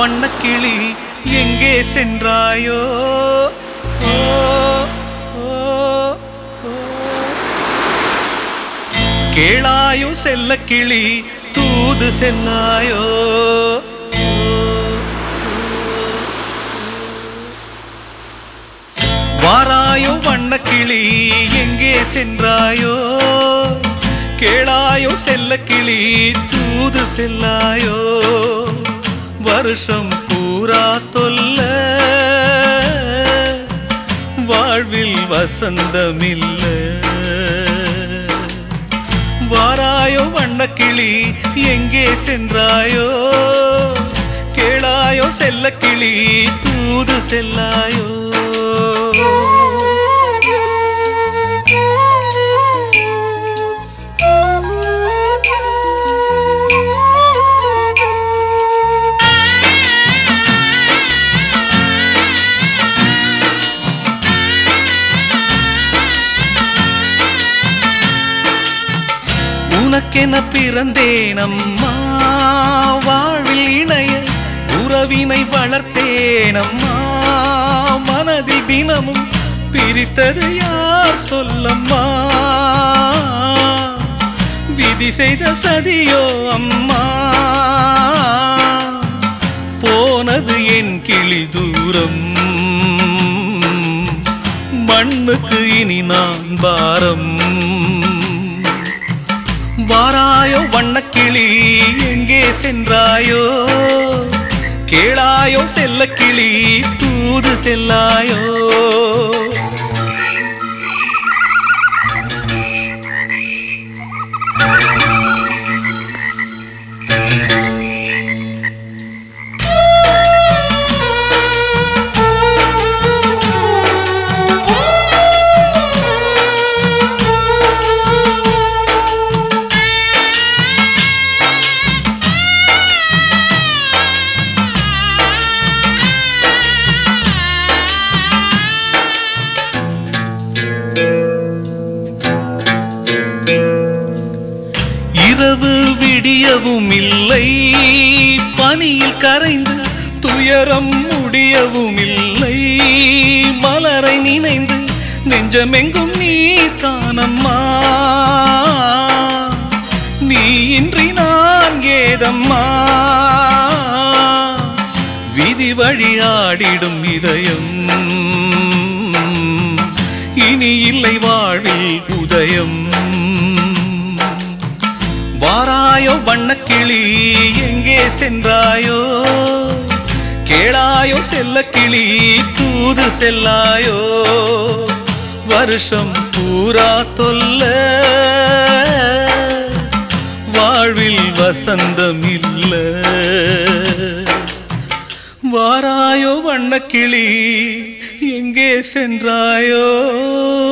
வண்ணக்கிளி எங்கே சென்றாயோ ஓ, ஓ, ஓ. கேளாயோ செல்ல கிளி தூது செல்லாயோ வாராயோ வண்ணக்கிளி எங்கே சென்றாயோ கேளாயோ செல்ல கிளி தூது செல்லாயோ வருஷம் பூரா தொல்ல வாழ்வில் வசந்தமில்ல வாராயோ வண்ணக்கிளி எங்கே சென்றாயோ கேளாயோ செல்ல கிளி தூது செல்லாயோ உனக்கென பிறந்தேன் அம்மா வாழ்வில் இணைய உறவினை வளர்த்தேன் அம்மா மனதில் தினமும் பிரித்தது யார் சொல்லம்மா விதி செய்த சதியோ அம்மா போனது என் கிளி தூரம் மண்ணுக்கு இனி நான் பாரம் வாராயோ வண்ணக்கிளி எங்கே சென்றாயோ கேளாயோ செல்ல கிளி தூது செல்லாயோ இரவு விடியவும் இல்லை பனியில் கரைந்து துயரம் முடியவும் இல்லை மலரை நினைந்து நெஞ்சமெங்கும் நீ தானம்மா நீ இன்றி நான் ஏதம்மா விதி வழியாடிடும் இதயம் இனி இல்லை வாழ்வில் உதயம் வாராயோ வண்ணக்கிளி எங்கே சென்றாயோ கேளாயோ செல்ல கிளி தூது செல்லாயோ வருஷம் பூரா தொல்ல வாழ்வில் வசந்தம் இல்ல வாராயோ வண்ணக்கிளி எங்கே சென்றாயோ